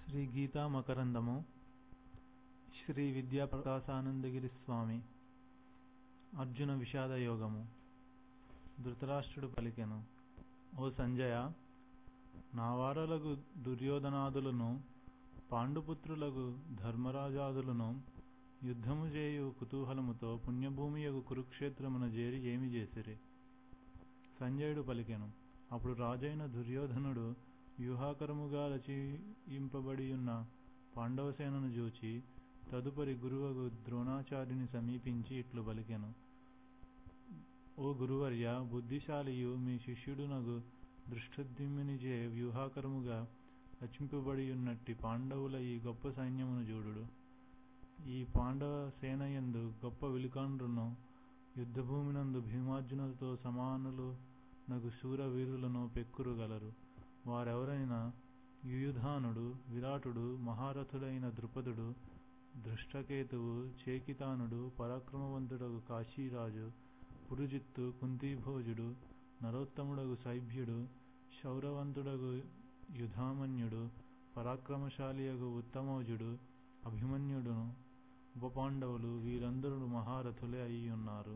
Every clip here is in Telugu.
శ్రీ గీతా మకరందము శ్రీ విద్యాప్రకాశానందగిరి స్వామి అర్జున విషాద యోగము ధృతరాష్ట్రుడు పలికెను ఓ సంజయ నా వారలకు దుర్యోధనాదులను పాండుపుత్రులకు ధర్మరాజాదులను యుద్ధము చేయు కుతూహలముతో పుణ్యభూమియగు కురుక్షేత్రమున చేరి ఏమి చేసిరి సంజయుడు పలికెను అప్పుడు రాజైన దుర్యోధనుడు వ్యూహాకరముగా రచయింపబడియున్న పాండవసేనను చూచి తదుపరి గురువగు ద్రోణాచార్యుని సమీపించి ఇట్లు పలికెను ఓ గురువర్య బుద్ధిశాలియు మీ శిష్యుడునగు దృష్టద్యుమ్నునిచే వ్యూహాకరముగా రచింపబడియున్నట్టి పాండవుల ఈ గొప్ప సైన్యమును చూడుడు ఈ పాండవ సేనయందు గొప్ప విలుకాండ్రును యుద్ధభూమినందు భీమార్జునులతో సమానులు నగు శూర వీరులను పెక్కురుగలరు వారెవరైనా యుయుధానుడు విరాటుడు మహారథుడైన ద్రుపదుడు దృష్టకేతువు చేకితానుడు పరాక్రమవంతుడగు కాశీరాజు పురుజిత్తు కుంతీభోజుడు నరోత్తముడగు సైభ్యుడు శౌరవంతుడగు యుధామన్యుడు పరాక్రమశాలియగు ఉత్తమౌజుడు అభిమన్యుడును ఉపపాండవులు వీరందరూ మహారథులే అయి ఉన్నారు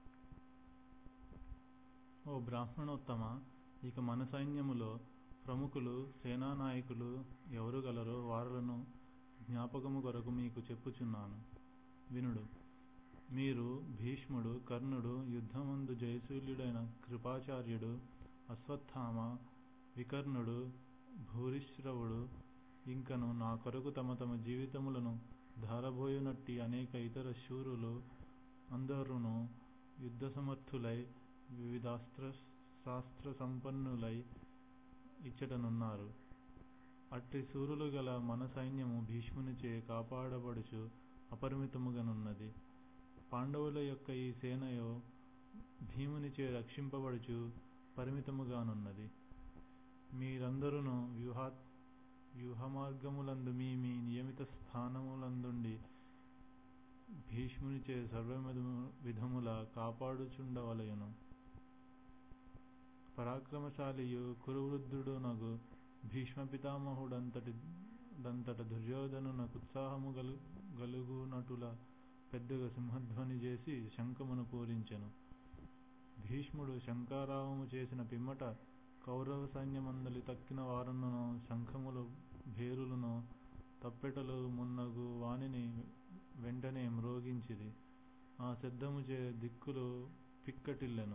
ఓ బ్రాహ్మణోత్తమ ఇక మన సైన్యములో ప్రముఖులు సేనానాయకులు ఎవరు గలరో వారులను జ్ఞాపకము కొరకు మీకు చెప్పుచున్నాను వినుడు మీరు భీష్ముడు కర్ణుడు యుద్ధమందు జయశూల్యుడైన కృపాచార్యుడు అశ్వత్థామ వికర్ణుడు భూరిశ్రవుడు ఇంకను నా కొరకు తమ తమ జీవితములను ధారబోయునట్టి అనేక ఇతర శూరులు అందరును యుద్ధ సమర్థులై వివిధాస్త్ర శాస్త్ర సంపన్నులై ఇచ్చటనున్నారు అట్టి సూరులు గల మన సైన్యము భీష్మునిచే కాపాడబడుచు అపరిమితముగానున్నది పాండవుల యొక్క ఈ సేనయో భీమునిచే రక్షింపబడుచు పరిమితముగానున్నది మీరందరూ వ్యూహా వ్యూహమార్గములందు మీ మీ నియమిత స్థానములందుండి భీష్మునిచే సర్వమిద విధముల కాపాడుచుండవలయును పరాక్రమశాలియు కురువృద్ధుడు నగు భీష్మ పితామహుడంతటి దంతట దుర్యోధనునకు ఉత్సాహము గలు గలుగునటుల పెద్దగా సింహధ్వని చేసి శంఖమును పూరించెను భీష్ముడు శంకారావము చేసిన పిమ్మట కౌరవ సైన్యమందలి తక్కిన వారలను శంఖములు భేరులను తప్పెటలు మున్నగు వానిని వెంటనే మ్రోగించిది ఆ శబ్దముచే దిక్కులు పిక్కటిల్లెను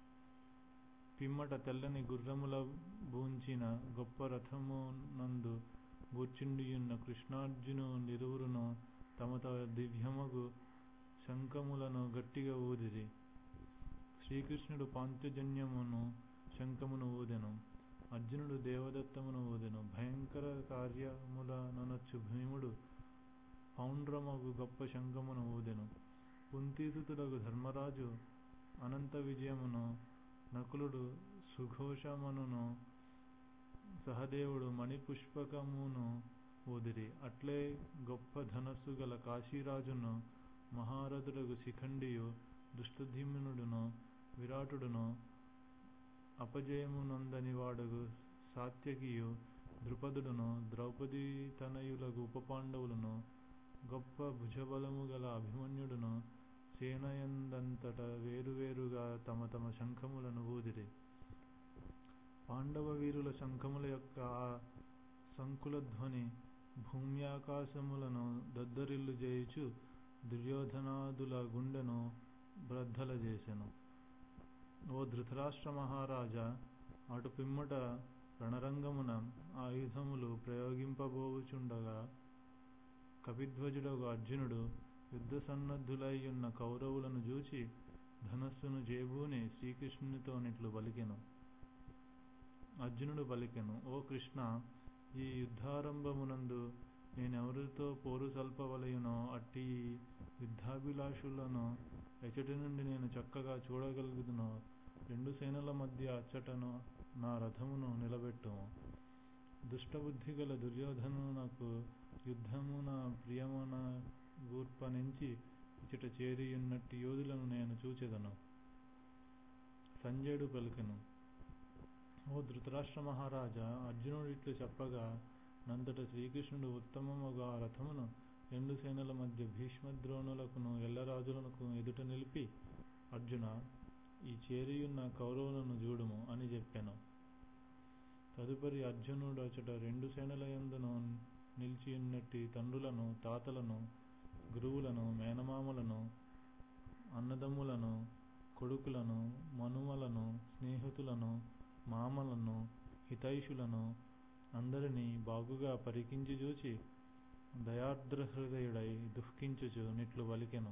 పిమ్మట తెల్లని గుర్రముల బూంచిన గొప్ప రథమునందు కూర్చుండియున్న కృష్ణార్జును నిరువురును తమ తమ దివ్యమగు శంఖములను గట్టిగా ఊదిరి శ్రీకృష్ణుడు పాంత్యజన్యమును శంఖమును ఊదెను అర్జునుడు దేవదత్తమును ఊదెను భయంకర కార్యముల ననొచ్చు భీముడు పౌండ్రమగు గొప్ప శంఖమును ఊదెను కుంతీసుతుడగు ధర్మరాజు అనంత విజయమును నకులుడు సుఘోషమనును సహదేవుడు మణిపుష్పకమును ఊదిరి అట్లే గొప్ప ధనస్సు గల కాశీరాజును మహారథుడగు శిఖండియు దుష్టధీమునుడును విరాటుడును అపజయమునందని వాడగు సాత్యకియు ద్రుపదుడును ద్రౌపదీ తనయులకు ఉపపాండవులను గొప్ప భుజబలము గల అభిమన్యుడును సేనయందంతట వేరువేరుగా తమ తమ శంఖములను ఊదిరి పాండవ వీరుల శంఖముల యొక్క ఆ సంకుల ధ్వని భూమ్యాకాశములను దద్దరిల్లు చేయుచు దుర్యోధనాదుల గుండెను బ్రద్దల చేసెను ఓ ధృతరాష్ట్ర మహారాజా అటు పిమ్మట రణరంగమున ఆయుధములు ప్రయోగింపబోచుండగా కపిధ్వజుడగు అర్జునుడు యుద్ధ సన్నద్ధులయ్యున్న కౌరవులను చూచి ధనస్సును జేబూని శ్రీకృష్ణునితో నిట్లు పలికెను అర్జునుడు పలికెను ఓ కృష్ణ ఈ యుద్ధారంభమునందు నేనెవరితో పోరు సల్పవలయునో అట్టి యుద్ధాభిలాషులను ఎచటి నుండి నేను చక్కగా చూడగలుగుదునో రెండు సేనల మధ్య అచ్చటను నా రథమును నిలబెట్టుము దుష్టబుద్ధి గల దుర్యోధనునకు యుద్ధమున ప్రియమున గూర్పనించి ఇచ్చట చేరియున్నట్టి యోధులను నేను చూచెదను సంజయుడు పలికెను ఓ ధృతరాష్ట్ర మహారాజా అర్జునుడు ఇట్లు చెప్పగా నంతట శ్రీకృష్ణుడు ఉత్తమముగా ఆ రథమును రెండు సేనల మధ్య భీష్మద్రోణులకును ఎల్లరాజులకు ఎదుట నిలిపి అర్జున ఈ చేరియున్న కౌరవులను చూడుము అని చెప్పెను తదుపరి అర్జునుడచట రెండు సేనల యందును నిలిచియున్నట్టి తండ్రులను తాతలను గురువులను మేనమామలను అన్నదమ్ములను కొడుకులను మనుమలను స్నేహితులను మామలను హితైషులను అందరినీ బాగుగా పరికించి చూచి దయార్ద్రహృదయుడై దుఃఖించుచు నిట్లు పలికెను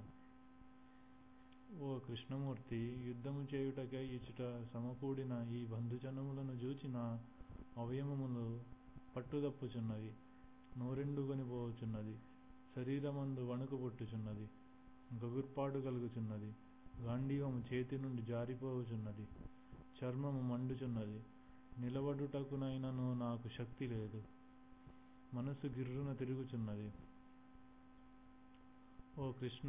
ఓ కృష్ణమూర్తి యుద్ధము చేయుటకై ఇచుట సమకూడిన ఈ బంధుజనములను చూచి నా అవయవములు పట్టుదప్పుచున్నవి నోరెండుగొని పోవచున్నది శరీరమందు వణుకు పుట్టుచున్నది గగుర్పాటు కలుగుచున్నది గాంధీవము చేతి నుండి జారిపోవుచున్నది చర్మము మండుచున్నది నిలబడుటకునైనను నాకు శక్తి లేదు మనసు గిర్రున తిరుగుచున్నది ఓ కృష్ణ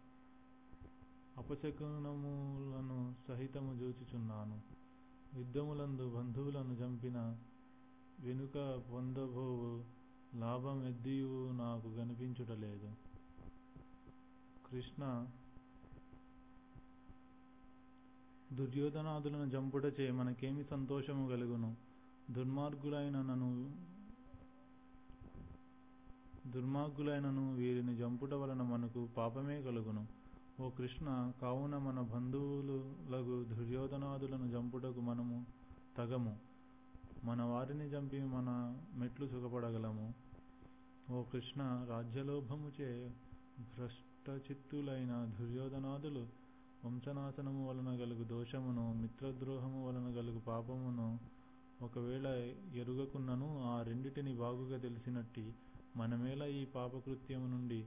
అపశకునములను సహితము చూచుచున్నాను యుద్ధములందు బంధువులను చంపిన వెనుక పొందబోవు లాభం ఎద్దియు నాకు కనిపించుటలేదు కృష్ణ దుర్యోధనాదులను చంపుటచే మనకేమి సంతోషము కలుగును దుర్మార్గులైన నన్ను దుర్మార్గులైనను వీరిని చంపుట వలన మనకు పాపమే కలుగును ఓ కృష్ణ కావున మన బంధువులు లగు దుర్యోధనాదులను చంపుటకు మనము తగము మన వారిని చంపి మన మెట్లు సుఖపడగలము ఓ కృష్ణ రాజ్యలోభముచే భ్రష్టచిత్తులైన దుర్యోధనాదులు వంశనాశనము వలన కలుగు దోషమును మిత్రద్రోహము వలన కలుగు పాపమును ఒకవేళ ఎరుగకున్నను ఆ రెండిటిని బాగుగా తెలిసినట్టి మనమేల ఈ పాపకృత్యము నుండి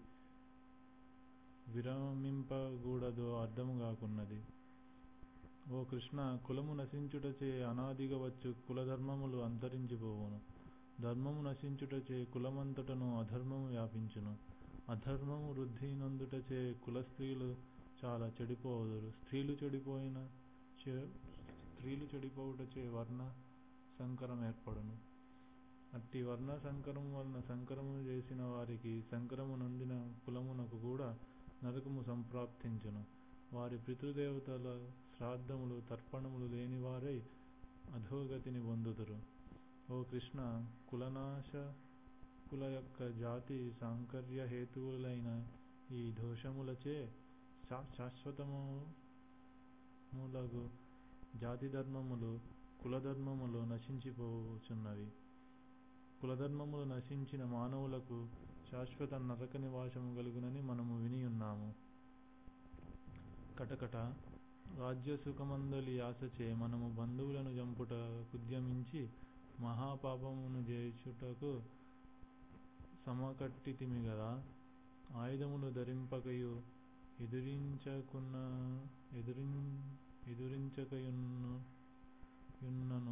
విరమింపకూడదో అర్థము కాకున్నది ఓ కృష్ణ కులము నశించుటచే అనాదిగా వచ్చు కులధర్మములు అంతరించిపోవును ధర్మము నశించుటచే కులమంతటను అధర్మము వ్యాపించును అధర్మము వృద్ధి నందుటచే కుల స్త్రీలు చాలా చెడిపోవుదురు స్త్రీలు చెడిపోయిన స్త్రీలు చెడిపోవుటచే వర్ణ సంకరం ఏర్పడును అట్టి వర్ణ సంకరము వలన సంకరము చేసిన వారికి సంకరము నొందిన కులమునకు కూడా నరకము సంప్రాప్తించును వారి పితృదేవతల శ్రాద్ధములు తర్పణములు లేనివారై అధోగతిని పొందుదురు ఓ కృష్ణ కులనాశ కుల యొక్క జాతి సాంకర్య హేతువులైన ఈ దోషములచే శాశ్వతము మూలగు జాతి ధర్మములు కులధర్మములు నశించిపోచున్నవి కులధర్మములు నశించిన మానవులకు శాశ్వత నరక నివాసము కలుగునని మనము విని ఉన్నాము కటకట రాజ్య సుఖమందలి ఆశచే మనము బంధువులను చంపుట కుద్యమించి మహాపాపమును చేయుటకు సమకట్టితిమి గదా ఆయుధములు ధరింపకయు ఎదిరించకున్న ఎదిరిం ఎదురించకయున్ను యున్నను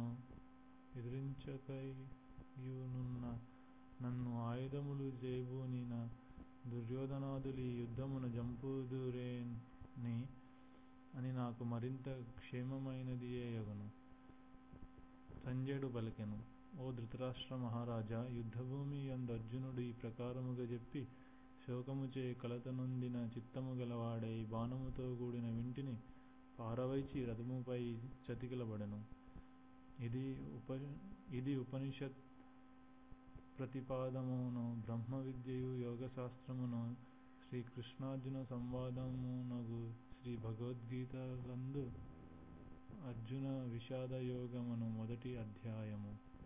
ఎదిరించకయునున్న నన్ను ఆయుధములు చేబూనిన దుర్యోధనాదులు ఈ యుద్ధమును జంపుదురేని అని నాకు మరింత క్షేమమైనదియేయగును సంజయుడు పలికెను ఓ ధృతరాష్ట్ర మహారాజా యుద్ధభూమి యందు అర్జునుడు ఈ ప్రకారముగా చెప్పి శోకముచే కలత నొందిన చిత్తము గలవాడై బాణముతో కూడిన వింటిని పారవైచి రథముపై చతికిలబడెను ఇది ఉప ఇది ఉపనిషత్ ప్రతిపాదమును బ్రహ్మ విద్యయు యోగశాస్త్రమును శ్రీ కృష్ణార్జున సంవాదమునగు శ్రీ భగవద్గీతలందు అర్జున విషాద యోగమును మొదటి అధ్యాయము